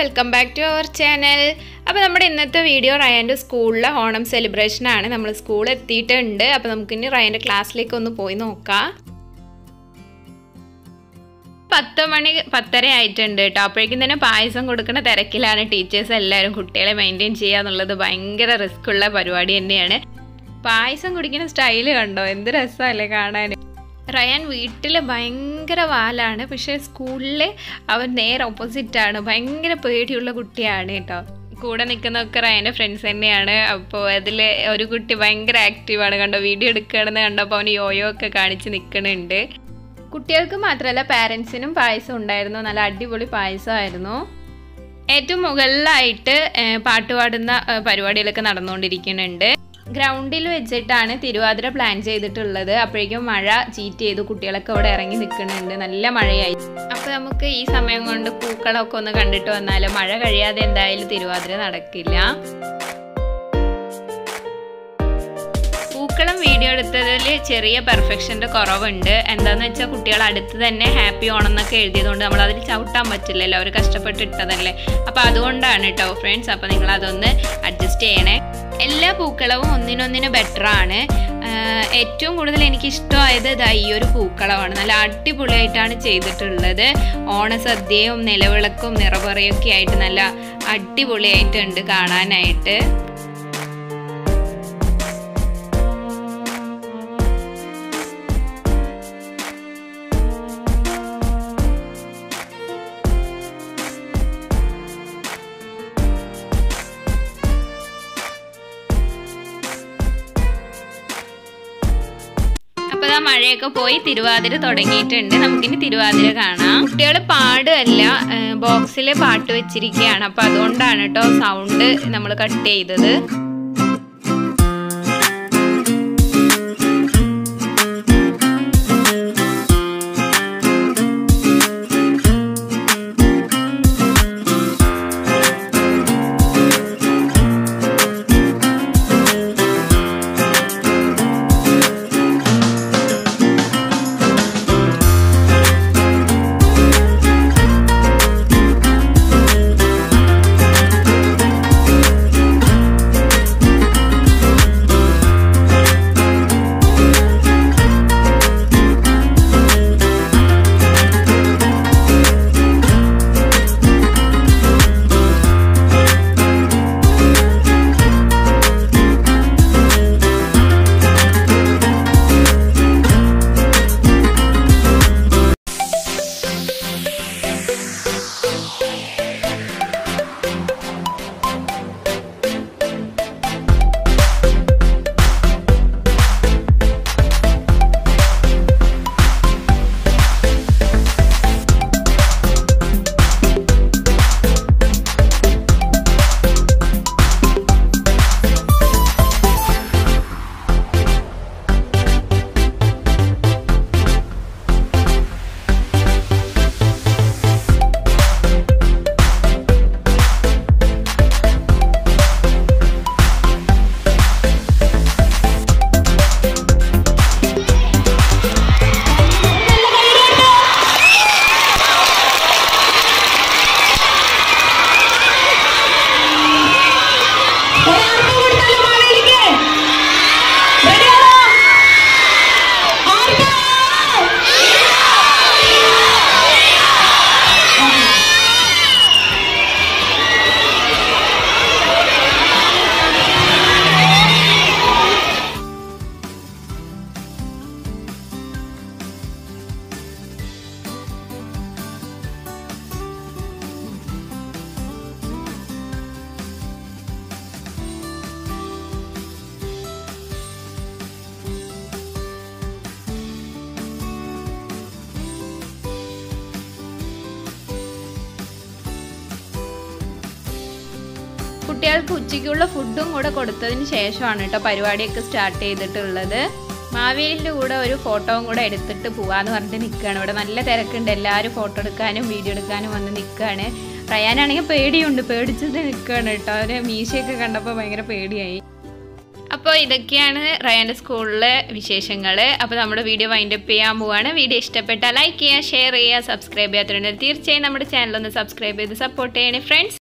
welcome back to അവർ channel അപ്പോൾ നമ്മുടെ ഇന്നത്തെ വീഡിയോ റയാൻ്റെ സ്കൂളിലെ ഓണം സെലിബ്രേഷൻ ആണ് നമ്മൾ സ്കൂൾ എത്തിയിട്ടുണ്ട് അപ്പോൾ നമുക്കിനി റയാൻ്റെ ക്ലാസ്സിലേക്ക് ഒന്ന് പോയി നോക്കാം പത്ത് മണി പത്തര ആയിട്ടുണ്ട് കേട്ടോ അപ്പോഴേക്കും തന്നെ പായസം കൊടുക്കുന്ന തിരക്കിലാണ് ടീച്ചേഴ്സ് എല്ലാവരും കുട്ടികളെ മെയിൻറ്റെയിൻ ചെയ്യുക എന്നുള്ളത് ഭയങ്കര റിസ്ക് ഉള്ള പരിപാടി തന്നെയാണ് പായസം കുടിക്കുന്ന സ്റ്റൈല് കണ്ടോ എന്ത് രസമല്ലേ കാണാൻ റയാൻ വീട്ടിൽ ഭയങ്കര വാലാണ് പക്ഷേ സ്കൂളിൽ അവൻ നേരെ ഓപ്പോസിറ്റാണ് ഭയങ്കര പേടിയുള്ള കുട്ടിയാണ് കേട്ടോ കൂടെ നിൽക്കുന്നതൊക്കെ റയാൻ്റെ ഫ്രണ്ട്സ് തന്നെയാണ് അപ്പോൾ അതിൽ ഒരു കുട്ടി ഭയങ്കര ആക്റ്റീവാണ് കണ്ടോ വീഡിയോ എടുക്കുകയാണെന്ന് കണ്ടപ്പോൾ അവന് യോയോ ഒക്കെ കാണിച്ച് നിൽക്കുന്നുണ്ട് കുട്ടികൾക്ക് മാത്രമല്ല പാരൻസിനും പായസം ഉണ്ടായിരുന്നു നല്ല അടിപൊളി പായസമായിരുന്നു ഏറ്റവും മുകളിലായിട്ട് ഏഹ്, പാട്ട് പാടുന്ന ഏഹ്, പരിപാടികളൊക്കെ നടന്നുകൊണ്ടിരിക്കുന്നുണ്ട് ഗ്രൗണ്ടിൽ വെച്ചിട്ടാണ് തിരുവാതിര പ്ലാൻ ചെയ്തിട്ടുള്ളത് അപ്പോഴേക്കും മഴ ചീറ്റ് ചെയ്തു കുട്ടികളൊക്കെ അവിടെ ഇറങ്ങി നിൽക്കുന്നുണ്ട് നല്ല മഴയായി അപ്പോൾ നമുക്ക് ഈ സമയം കൊണ്ട് പൂക്കളൊക്കെ ഒന്ന് കണ്ടിട്ട് വന്നാൽ മഴ കഴിയാതെ എന്തായാലും തിരുവാതിര നടക്കില്ല പൂക്കളം വീഡിയോ എടുത്തതിൽ ചെറിയ പെർഫെക്ഷൻ്റെ കുറവുണ്ട് എന്താണെന്ന് വെച്ചാൽ കുട്ടികൾ അടുത്ത് തന്നെ ഹാപ്പി ഓണം എന്നൊക്കെ എഴുതിയതുകൊണ്ട് നമ്മൾ അതിൽ ചവിട്ടാൻ പറ്റില്ലല്ലോ അവർ കഷ്ടപ്പെട്ട് ഇട്ടതല്ലേ അപ്പോൾ അതുകൊണ്ടാണ് കേട്ടോ ഫ്രണ്ട്സ് അപ്പോൾ നിങ്ങൾ അതൊന്ന് അഡ്ജസ്റ്റ് ചെയ്യണേ എല്ലാ പൂക്കളവും ഒന്നിനൊന്നിന് ബെറ്റർ ആണ് ആഹ് ഏറ്റവും കൂടുതൽ എനിക്ക് ഇഷ്ടമായത് ഇതാ ഈ ഒരു പൂക്കളമാണ് നല്ല അടിപൊളിയായിട്ടാണ് ചെയ്തിട്ടുള്ളത് ഓണസദ്യയും നിലവിളക്കും നിറപറയൊക്കെ ആയിട്ട് നല്ല അടിപൊളിയായിട്ടുണ്ട് കാണാനായിട്ട് അപ്പൊ ആ മഴയൊക്കെ പോയി തിരുവാതിര തുടങ്ങിയിട്ടുണ്ട് നമുക്കിനി തിരുവാതിര കാണാം കുട്ടികൾ പാടുകയല്ല ബോക്സിൽ പാട്ട് വെച്ചിരിക്കുകയാണ് അപ്പൊ അതുകൊണ്ടാണ് കേട്ടോ സൗണ്ട് നമ്മൾ കട്ട് ചെയ്തത് ഒരാൾക്ക് കൊടുത്താലും മാവേലിക്ക് റെഡിയാണോ ആർക്കാ കുട്ടികൾക്ക് ഉച്ചയ്ക്കുള്ള ഫുഡും കൂടെ കൊടുത്തതിന് ശേഷമാണ് കേട്ടോ പരിപാടിയൊക്കെ സ്റ്റാർട്ട് ചെയ്തിട്ടുള്ളത് മാവേലിൻ്റെ കൂടെ ഒരു ഫോട്ടോയും കൂടെ എടുത്തിട്ട് പോവാന്ന് പറഞ്ഞിട്ട് നിൽക്കുകയാണ് ഇവിടെ നല്ല തിരക്കുണ്ട് എല്ലാവരും ഫോട്ടോ എടുക്കാനും വീഡിയോ എടുക്കാനും വന്ന് നിൽക്കുകയാണ് റയാനാണെങ്കിൽ പേടിയുണ്ട് പേടിച്ചിട്ട് നിൽക്കുകയാണ് കേട്ടോ അവര് മീശയൊക്കെ കണ്ടപ്പോൾ ഭയങ്കര പേടിയായി അപ്പോൾ അപ്പോൾ ഇതൊക്കെയാണ് റയാൻ്റെ സ്കൂളിലെ വിശേഷങ്ങൾ അപ്പോൾ നമ്മുടെ വീഡിയോ വൈൻഡപ്പ് ചെയ്യാൻ പോവാണ് വീഡിയോ ഇഷ്ടപ്പെട്ടാൽ ലൈക്ക് ചെയ്യുക ഷെയർ ചെയ്യുക സബ്സ്ക്രൈബ് ചെയ്യാത്തവരുണ്ടെങ്കിൽ തീർച്ചയായും നമ്മുടെ ചാനൽ ഒന്ന് സബ്സ്ക്രൈബ് ചെയ്ത് സപ്പോർട്ട് ചെയ്യണേ ഫ്രണ്ട്സ്